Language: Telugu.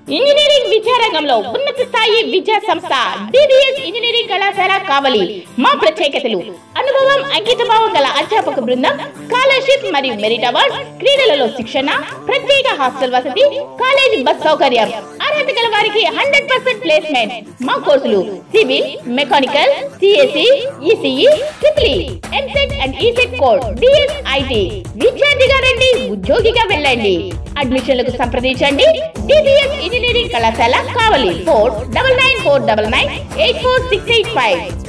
ఇంజనీరింగ్ విద్యారంగంలో ఉన్నత స్థాయి విద్యా సంస్థ డిబిఎస్ ఇంజనీరింగ్ కళాశాల కావలి మా ప్రత్యేకతలు అనుభవం అంకితభావం గల అధ్యాపక బృందం స్కాలర్షిప్ మరియు మెరిట్ అవార్డ్ క్రీడలలో శిక్షణ ప్రత్యేక హాస్టల్ వసతి కాలేజ్ బస్ సౌకర్యం అర్హత గల వారికి హండ్రెడ్ పర్సెంట్ ప్లేస్మెంట్ మా కోర్సులు civil mechanical CSC ECE triple EAMCET and ECET code DS IT విద్యార్థిగా రండి ఉద్యోగిగా వెళ్ళండి అడ్మిషన్లకు సంప్రదించండి డిబిఎస్ ఇంజనీరింగ్ కళాశాల Kavali four double nine four double nine eight four six eight five